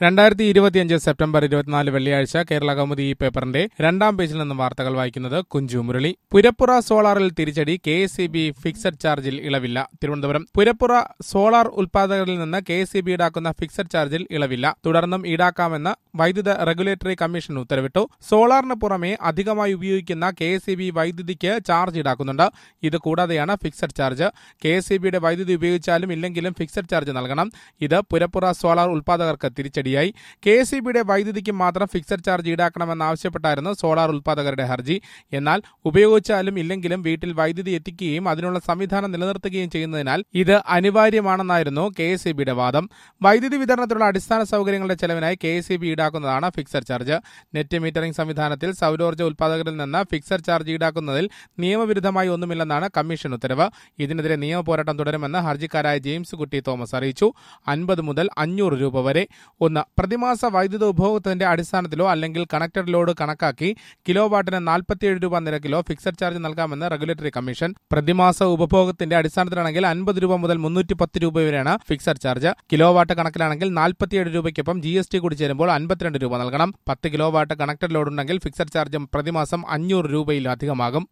രണ്ടായിരത്തി ഇരുപത്തിയഞ്ച് സെപ്റ്റംബർ ഇരുപത്തിനാല് വെള്ളിയാഴ്ച കേരള കൗമുദി ഈ പേപ്പറിന്റെ രണ്ടാം പേജിൽ നിന്നും വാർത്തകൾ വായിക്കുന്നത് കുഞ്ചു മുരളി പുരപ്പുറ സോളാറിൽ തിരിച്ചടി K S C B fixed ചാർജിൽ ഇളവില്ല തിരുവനന്തപുരം പുരപ്പുറ സോളാർ ഉൽപാദകരിൽ നിന്ന് കെ എസ് സി ബി ഈടാക്കുന്ന ഫിക്സഡ് ചാർജിൽ ഇളവില്ല തുടർന്നും ഈടാക്കാമെന്ന് വൈദ്യുത റെഗുലേറ്ററി കമ്മീഷൻ ഉത്തരവിട്ടു സോളാറിന് പുറമെ അധികമായി ഉപയോഗിക്കുന്ന കെ എസ് സി ബി വൈദ്യുതിക്ക് ചാർജ് ഈടാക്കുന്നുണ്ട് ഇത് കൂടാതെയാണ് fixed charge K S C ബിയുടെ വൈദ്യുതി ഉപയോഗിച്ചാലും ഇല്ലെങ്കിലും ഫിക്സഡ് ചാർജ് നൽകണം ഇത് പുരപ്പുറ സോളാർ ഉൽപാദകർക്ക് തിരിച്ചടിയായി കെ എസ് സി ബിയുടെ വൈദ്യുതിക്ക് മാത്രം ഫിക്സഡ് ചാർജ് ഈടാക്കണമെന്നാവശ്യപ്പെട്ടായിരുന്നു സോളാർ ഉൽപാദകരുടെ ഹർജി എന്നാൽ ഉപയോഗിച്ചാലും ഇല്ലെങ്കിലും വീട്ടിൽ വൈദ്യുതി എത്തിക്കുകയും അതിനുള്ള സംവിധാനം നിലനിർത്തുകയും ചെയ്യുന്നതിനാൽ ഇത് അനിവാര്യമാണെന്നായിരുന്നു കെ എസ് സി ബിയുടെ വാദം വൈദ്യുതി വിതരണത്തിലുള്ള അടിസ്ഥാന സൗകര്യങ്ങളുടെ ചെലവിനായി കെ എസ് സി ബി ഈടാക്കുന്നതാണ് ഫിക്സഡ് ചാർജ് നെറ്റ് മീറ്ററിംഗ് സംവിധാനത്തിൽ സൗരോർജ്ജ ഉൽപാദകരിൽ നിന്ന് ഫിക്സഡ് ചാർജ് ഈടാക്കുന്നതിൽ നിയമവിരുദ്ധമായി ഒന്നുമില്ലെന്നാണ് കമ്മീഷൻ ഉത്തരവ് ഇതിനെതിരെ നിയമ പോരാട്ടം തുടരുമെന്ന് ഹർജിക്കാരായ ജെയിംസ് കുട്ടി തോമസ് അറിയിച്ചു അൻപത് മുതൽ അഞ്ഞൂറ് രൂപ വരെ ഒന്ന് പ്രതിമാസ വൈദ്യുത ഉപഭോഗത്തിന്റെ അടിസ്ഥാനത്തിലോ അല്ലെങ്കിൽ കണക്റ്റഡ് ലോഡ് കണക്കാക്കി കിലോ വാട്ടിന് നാൽപ്പത്തിയേഴ് രൂപ നിരക്കിലോ ഫിക്സഡ് ചാർജ് നൽകാമെന്ന് റെഗുലേറ്ററി കമ്മീഷൻ പ്രതിമാസ ഉപഭോഗത്തിന്റെ അടിസ്ഥാനത്തിലാണെങ്കിൽ അൻപത് രൂപ മുതൽ മുന്നൂറ്റി പത്ത് രൂപ വരെയാണ് ഫിക്സഡ് ചാർജ് കിലോ വാട്ട് കണക്കിലാണെങ്കിൽ നാൽപ്പത്തിയേഴ് രൂപയ്ക്കൊപ്പം ജി എസ് ടി കൂടി ചേരുമ്പോൾ അൻപത്തിരണ്ട് രൂപ നൽകണം പത്ത് കിലോ വാട്ട് കണക്റ്റഡ് ലോഡ് ഉണ്ടെങ്കിൽ ഫിക്സഡ് ചാർജ് പ്രതിമാസം അഞ്ഞൂറ് രൂപയിലധികമാകും